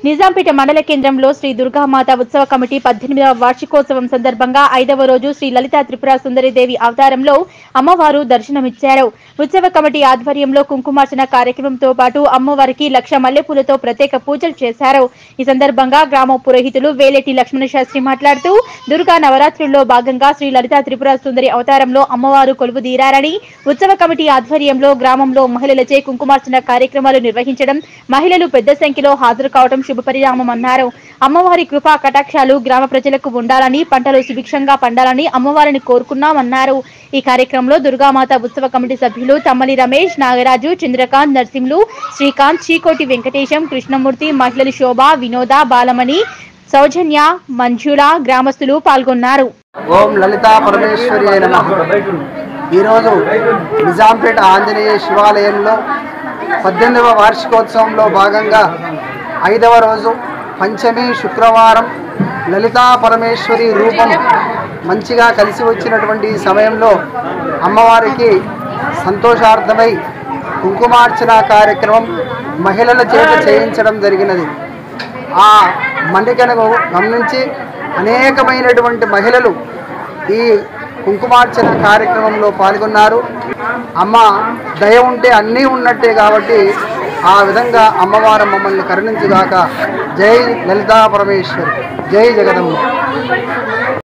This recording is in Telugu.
నిజాంపేట మండల కేంద్రంలో శ్రీ దుర్గామాత ఉత్సవ కమిటీ పద్దెనిమిదవ వార్షికోత్సవం సందర్భంగా ఐదవ రోజు శ్రీ లలితా త్రిపుర సుందరిదేవి అవతారంలో అమ్మవారు దర్శనమిచ్చారు ఉత్సవ కమిటీ ఆధ్వర్యంలో కుంకుమార్చన కార్యక్రమంతో పాటు అమ్మవారికి లక్ష మల్లెపూలతో ప్రత్యేక పూజలు చేశారు ఈ సందర్భంగా గ్రామ పురోహితులు వేలేటి లక్ష్మణ శాస్త్రి మాట్లాడుతూ దుర్గా నవరాత్రుల్లో భాగంగా శ్రీ లలితా త్రిపుర సుందరి అవతారంలో అమ్మవారు కొలువు తీరారని ఉత్సవ కమిటీ ఆధ్వర్యంలో గ్రామంలో మహిళలచే కుంకుమార్చన కార్యక్రమాలు నిర్వహించడం మహిళలు పెద్ద సంఖ్యలో హాజరు కావడం శుభపరిణామం అన్నారు అమ్మవారి కృపా కటాక్షాలు గ్రామ ప్రజలకు ఉండాలని పంటలు సుభిక్షంగా పండాలని అమ్మవారిని కోరుకున్నామన్నారు ఈ కార్యక్రమంలో దుర్గామాత ఉత్సవ కమిటీ సభ్యులు తమ్మలి రమేష్ నాగరాజు చంద్రకాంత్ నర్సింహులు శ్రీకాంత్ చీకోటి వెంకటేశం కృష్ణమూర్తి మహిళలు శోభ వినోద బాలమణి సౌజన్య మంజుల గ్రామస్తులు పాల్గొన్నారు ఓం లలితా పరమేశ్వరి అయిన ఈరోజు నిజాంపేట ఆంజనేయ శివాలయంలో పద్దెనిమిదవ వార్షికోత్సవంలో భాగంగా ఐదవ రోజు పంచమి శుక్రవారం లలితా పరమేశ్వరి రూపం మంచిగా కలిసి వచ్చినటువంటి ఈ సమయంలో అమ్మవారికి సంతోషార్థమై కుంకుమార్చన కార్యక్రమం మహిళల చేత చేయించడం జరిగినది ఆ మన్నికను గమనించి అనేకమైనటువంటి మహిళలు ఈ కుంకుమార్చన కార్యక్రమంలో పాల్గొన్నారు అమ్మ దయ ఉంటే అన్నీ ఉన్నట్టే కాబట్టి ఆ విధంగా అమ్మవారు మమ్మల్ని కరుణించుగాక జై లలితా పరమేశ్వరి జై జగదమ్మ